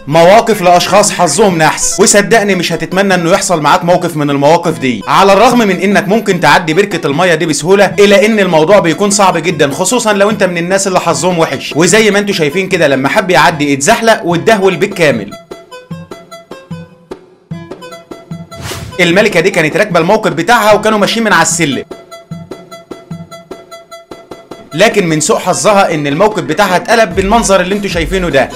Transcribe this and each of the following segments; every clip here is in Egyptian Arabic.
مواقف لاشخاص حظهم نحس وصدقني مش هتتمنى انه يحصل معاك موقف من المواقف دي على الرغم من انك ممكن تعدي بركه الميه دي بسهوله الا ان الموضوع بيكون صعب جدا خصوصا لو انت من الناس اللي حظهم وحش وزي ما انتم شايفين كده لما حب يعدي اتزحلق واتدهول بالكامل الملكه دي كانت راكبه الموقف بتاعها وكانوا ماشيين من على السلم لكن من سوء حظها ان الموقف بتاعها اتقلب بالمنظر اللي انتوا شايفينه ده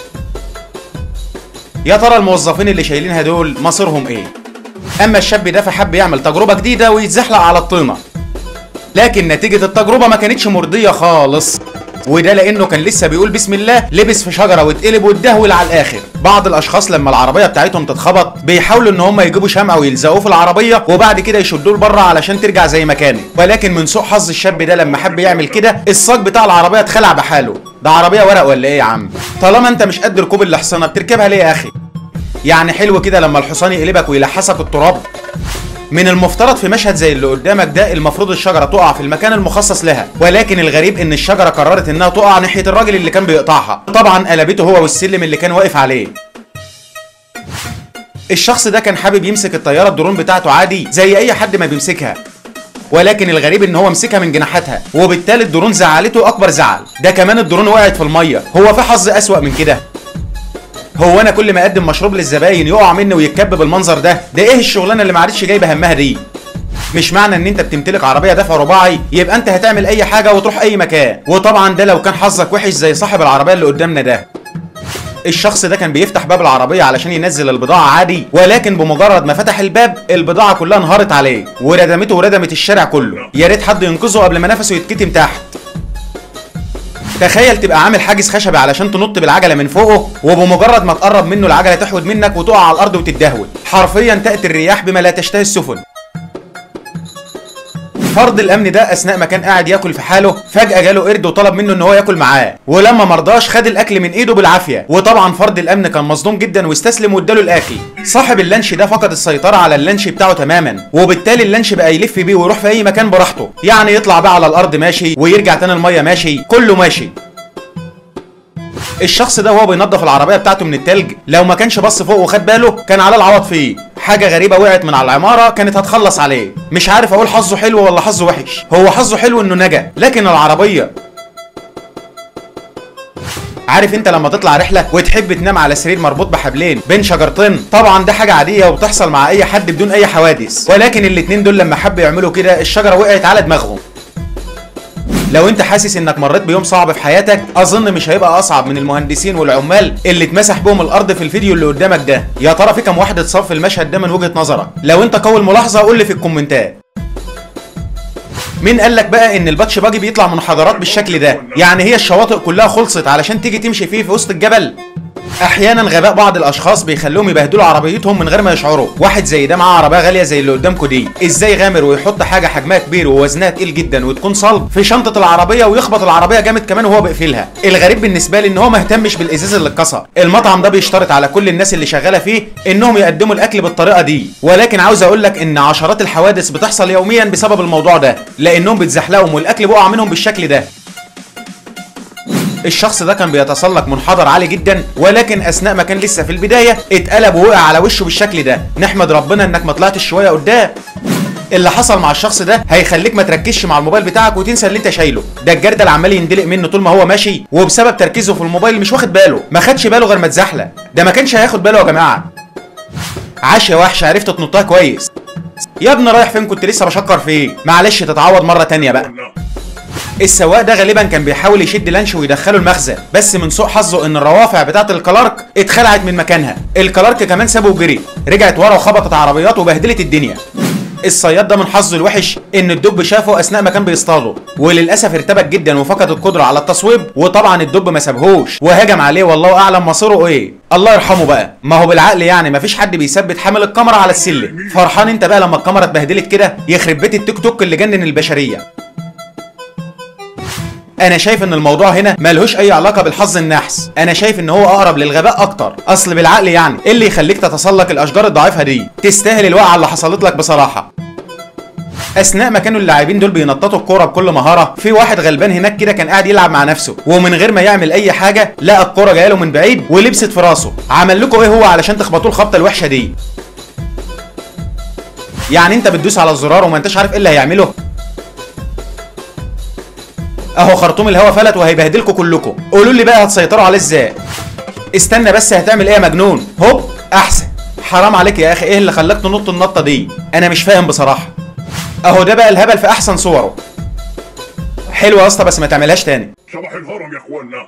يا ترى الموظفين اللي شايلينها دول مصيرهم ايه اما الشاب ده فحب يعمل تجربه جديده ويتزحلق على الطينه لكن نتيجه التجربه ما كانتش مرضيه خالص وده لانه كان لسه بيقول بسم الله لبس في شجره واتقلب واتدهول على الاخر بعض الاشخاص لما العربيه بتاعتهم تتخبط بيحاولوا ان هم يجيبوا شمع ويلزقوه في العربيه وبعد كده يشدوه لبره علشان ترجع زي ما كانت ولكن من سوء حظ الشاب ده لما حب يعمل كده الصاج بتاع العربيه اتخلع بحاله ده عربيه ورق ولا ايه يا عم طالما انت مش قد ركوب الحصانه بتركبها ليه يا اخي يعني حلو كده لما الحصان يقلبك ويلحسك التراب من المفترض في مشهد زي اللي قدامك ده المفروض الشجره تقع في المكان المخصص لها ولكن الغريب ان الشجره قررت انها تقع ناحيه الراجل اللي كان بيقطعها طبعا قلبته هو والسلم اللي كان واقف عليه الشخص ده كان حابب يمسك الطياره الدرون بتاعته عادي زي اي حد ما بيمسكها ولكن الغريب ان هو مسكها من جناحاتها وبالتالي الدرون زعلته اكبر زعل ده كمان الدرون وقعت في الميه هو في حظ اسوأ من كده هو انا كل ما اقدم مشروب للزباين يقع مني ويتكب بالمنظر ده ده ايه الشغلانه اللي ما عادتش جايبه همها دي مش معنى ان انت بتمتلك عربيه دفع رباعي يبقى انت هتعمل اي حاجه وتروح اي مكان وطبعا ده لو كان حظك وحش زي صاحب العربيه اللي قدامنا ده الشخص ده كان بيفتح باب العربية علشان ينزل البضاعة عادي ولكن بمجرد ما فتح الباب البضاعة كلها انهارت عليه وردمته وردمت الشارع كله يا ريت حد ينقذه قبل ما نفسه يتكتم تحت تخيل تبقى عامل حاجز خشبي علشان تنط بالعجله من فوقه وبمجرد ما تقرب منه العجله تحود منك وتقع على الارض وتتدهول حرفيا تاتي الرياح بما لا تشتهي السفن فرد الامن ده اثناء ما كان قاعد ياكل في حاله فجاه جاله قرد وطلب منه ان هو ياكل معاه ولما مرضاش خد الاكل من ايده بالعافيه وطبعا فرد الامن كان مصدوم جدا واستسلم واداله الاكل صاحب اللانش ده فقد السيطره على اللانش بتاعه تماما وبالتالي اللانش بقى يلف بيه ويروح في اي مكان براحته يعني يطلع بقى على الارض ماشي ويرجع تاني الميه ماشي كله ماشي الشخص ده وهو بينظف العربيه بتاعته من التلج لو ما كانش بص فوق وخد باله كان على العوض فيه حاجه غريبه وقعت من على العماره كانت هتخلص عليه مش عارف اقول حظه حلو ولا حظه وحش هو حظه حلو انه نجا لكن العربيه عارف انت لما تطلع رحله وتحب تنام على سرير مربوط بحبلين بين شجرتين طبعا ده حاجه عاديه وبتحصل مع اي حد بدون اي حوادث ولكن الاتنين دول لما حبوا يعملوا كده الشجره وقعت على دماغهم لو انت حاسس انك مريت بيوم صعب في حياتك اظن مش هيبقى اصعب من المهندسين والعمال اللي اتمسح بهم الارض في الفيديو اللي قدامك ده يا ترى في كام واحد اتصاب في المشهد ده من وجهه نظرك لو انت قوي الملاحظه قول لي في الكومنتات مين قال لك بقى ان الباتش باجي بيطلع منحدرات بالشكل ده يعني هي الشواطئ كلها خلصت علشان تيجي تمشي فيه في وسط الجبل احيانا غباء بعض الاشخاص بيخلوهم يبهدلوا عربيتهم من غير ما يشعروا واحد زي ده معاه عربيه غاليه زي اللي قدامكم دي ازاي غامر ويحط حاجه حجمها كبير ووزنها تقيل جدا وتكون صلب في شنطه العربيه ويخبط العربيه جامد كمان وهو بيقفلها الغريب بالنسبه لي ان هو ما اهتمش بالازاز اللي اتكسر المطعم ده بيشترط على كل الناس اللي شغاله فيه انهم يقدموا الاكل بالطريقه دي ولكن عاوز اقول لك ان عشرات الحوادث بتحصل يوميا بسبب الموضوع ده لانهم بيتزحلقوا والاكل بيقع منهم بالشكل ده الشخص ده كان بيتسلق منحدر عالي جدا ولكن اثناء ما كان لسه في البدايه اتقلب ووقع على وشه بالشكل ده نحمد ربنا انك ما طلعتش شويه قدام اللي حصل مع الشخص ده هيخليك ما تركزش مع الموبايل بتاعك وتنسى اللي انت شايله ده الجردل عمال يندلق منه طول ما هو ماشي وبسبب تركيزه في الموبايل مش واخد باله ما خدش باله غير ما اتزحلق ده ما كانش هياخد باله يا جماعه عاش يا وحش عرفت تنطها كويس يا ابني رايح فين كنت لسه بشكر في ايه معلش تتعوض مره تانية بقى السواق ده غالبا كان بيحاول يشد لانش ويدخله المخزن بس من سوء حظه ان الروافع بتاعه الكلارك اتخلعت من مكانها الكلارك كمان سابه وجري رجعت ورا وخبطت عربيات وبهدلت الدنيا الصياد ده من حظه الوحش ان الدب شافه اثناء ما كان بيصطاده وللاسف ارتبك جدا وفقد القدره على التصويب وطبعا الدب ما سابهوش وهجم عليه والله اعلم مصيره ايه الله يرحمه بقى ما هو بالعقل يعني ما فيش حد بيثبت حامل الكاميرا على السلم فرحان انت بقى لما الكاميرا اتبهدلت كده يخرب بيت التيك توك اللي جنن البشريه انا شايف ان الموضوع هنا ملهوش اي علاقه بالحظ النحس انا شايف ان هو اقرب للغباء اكتر اصل بالعقل يعني ايه اللي يخليك تتسلق الاشجار الضعيفه دي تستاهل الوقعه اللي حصلت لك بصراحه اثناء ما كانوا اللاعبين دول بينططوا الكوره بكل مهاره في واحد غلبان هناك كده كان قاعد يلعب مع نفسه ومن غير ما يعمل اي حاجه لقى الكوره جايه له من بعيد ولبست في راسه عمل لكم ايه هو علشان تخبطوه الخبطه الوحشه دي يعني انت بتدوس على الزرار وما انتش عارف ايه اللي هيعمله اهو خرطوم الهوا فلت وهيبهدلكوا كلكم قولوا لي بقى هتسيطروا عليه ازاي استنى بس هتعمل ايه يا مجنون هوب احسن حرام عليك يا اخي ايه اللي خلاك تنط النطه دي انا مش فاهم بصراحه اهو ده بقى الهبل في احسن صوره حلوه يا اسطى بس ما تعملهاش تاني صباح الهرم يا اخوانا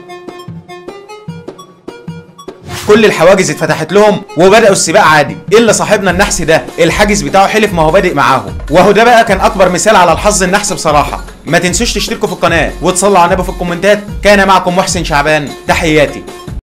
كل الحواجز اتفتحت لهم وبداوا السباق عادي الا صاحبنا النحس ده الحاجز بتاعه حلف ما هو بادئ معاهم وهو ده بقى كان اكبر مثال على الحظ النحس بصراحه ما تنسوش تشتركوا في القناه وتصلوا على النبي في الكومنتات كان معكم محسن شعبان تحياتي